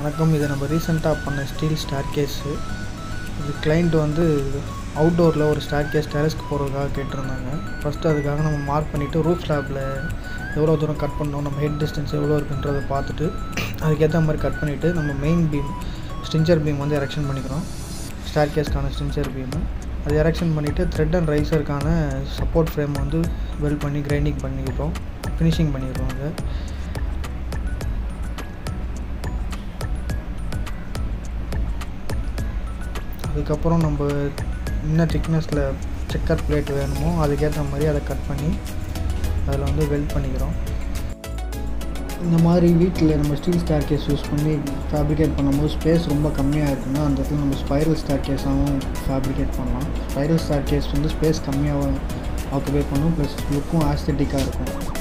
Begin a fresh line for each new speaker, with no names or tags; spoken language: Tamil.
வணக்கம் இது நம்ம ரீசெண்டாக பண்ண ஸ்டீல் ஸ்டார் கேஸு இது கிளைண்ட் வந்து அவுட்டோரில் ஒரு ஸ்டார் கேஸ் டெரஸ்க்கு போகிறதுக்காக கேட்டிருந்தாங்க ஃபஸ்ட்டு அதுக்காக நம்ம மார்க் பண்ணிவிட்டு ரூஃப் ஸ்லாப்பில் எவ்வளோ தூரம் கட் பண்ணணும் நம்ம ஹெட் டிஸ்டன்ஸ் எவ்வளோ இருக்குன்றதை பார்த்துட்டு அதுக்கேற்ற மாதிரி கட் பண்ணிவிட்டு நம்ம மெயின் பீம் ஸ்டிஞ்சர் பீம் வந்து எரெக்ஷன் பண்ணிக்கிறோம் ஸ்டார் கேஸ்க்கான ஸ்டிஞ்சர் பீமு அது எரெக்ஷன் பண்ணிவிட்டு த்ரெட் அண்ட் ரைஸருக்கான சப்போர்ட் ஃப்ரேம் வந்து வெல்ட் பண்ணி கிரைண்டிங் பண்ணிக்கிறோம் ஃபினிஷிங் பண்ணிடுறோம் அதை அதுக்கப்புறம் நம்ம என்ன திக்னஸில் செக்கர் பிளேட் வேணுமோ அதுக்கேற்ற மாதிரி அதை கட் பண்ணி அதில் வந்து வெல்ட் பண்ணிக்கிறோம் இந்த மாதிரி வீட்டில் நம்ம ஸ்டீல் ஸ்டார் கேஸ் யூஸ் பண்ணி ஃபேப்ரிகேட் பண்ணும்போது ஸ்பேஸ் ரொம்ப கம்மியாக இருக்குன்னா அந்த இடத்துல நம்ம ஸ்பைரல் ஸ்டார் கேஸாகவும் ஃபேப்ரிகேட் பண்ணலாம் ஸ்பைரல் ஸ்டார் கேஸ் வந்து ஸ்பேஸ் கம்மியாக ஆக்குபை பண்ணும் ப்ளஸ் லுக்கும் ஆஸ்தட்டிக்காக இருக்கும்